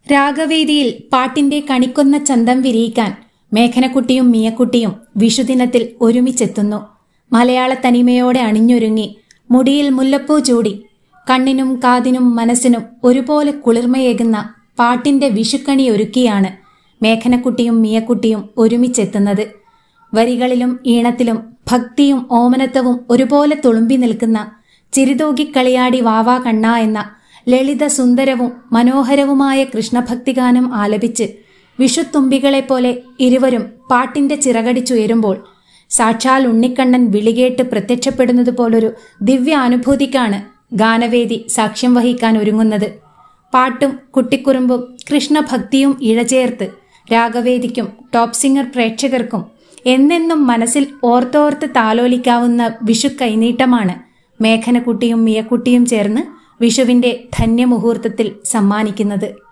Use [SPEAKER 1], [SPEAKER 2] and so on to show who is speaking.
[SPEAKER 1] രാഗവേദിയിൽ പാട്ടിന്റെ കണിക്കൊന്ന ചന്തം വിരിയിക്കാൻ മേഘനക്കുട്ടിയും മിയക്കുട്ടിയും വിഷുദിനത്തിൽ ഒരുമിച്ചെത്തുന്നു മലയാള തനിമയോടെ അണിഞ്ഞൊരുങ്ങി മുടിയിൽ മുല്ലപ്പൂ ചൂടി കണ്ണിനും കാതിനും മനസ്സിനും ഒരുപോലെ കുളിർമയേകുന്ന പാട്ടിന്റെ വിഷുക്കണി ഒരുക്കിയാണ് മേഘനക്കുട്ടിയും മിയക്കുട്ടിയും ഒരുമിച്ചെത്തുന്നത് വരികളിലും ഈണത്തിലും ഭക്തിയും ഓമനത്വവും ഒരുപോലെ തുളുമ്പി നിൽക്കുന്ന ചിരിതൂകിക്കളിയാടി വാവാ കണ്ണ എന്ന ലളിത സുന്ദരവും മനോഹരവുമായ കൃഷ്ണഭക്തിഗാനം ആലപിച്ച് വിഷുത്തുമ്പികളെപ്പോലെ ഇരുവരും പാട്ടിന്റെ ചിറകടിച്ചുയരുമ്പോൾ സാക്ഷാൽ ഉണ്ണിക്കണ്ണൻ വിളികേട്ട് പ്രത്യക്ഷപ്പെടുന്നത് പോലൊരു ദിവ്യ അനുഭൂതിക്കാണ് ഗാനവേദി സാക്ഷ്യം വഹിക്കാൻ ഒരുങ്ങുന്നത് പാട്ടും കുട്ടിക്കുറുമ്പും കൃഷ്ണഭക്തിയും ഇഴചേർത്ത് രാഗവേദിക്കും ടോപ്പ് സിംഗർ പ്രേക്ഷകർക്കും എന്നെന്നും മനസ്സിൽ ഓർത്തോർത്ത് താലോലിക്കാവുന്ന വിഷു കൈനീട്ടമാണ് മേഘനക്കുട്ടിയും മിയക്കുട്ടിയും ചേർന്ന് വിഷുവിന്റെ ധന്യമുഹൂർത്തത്തിൽ സമ്മാനിക്കുന്നത്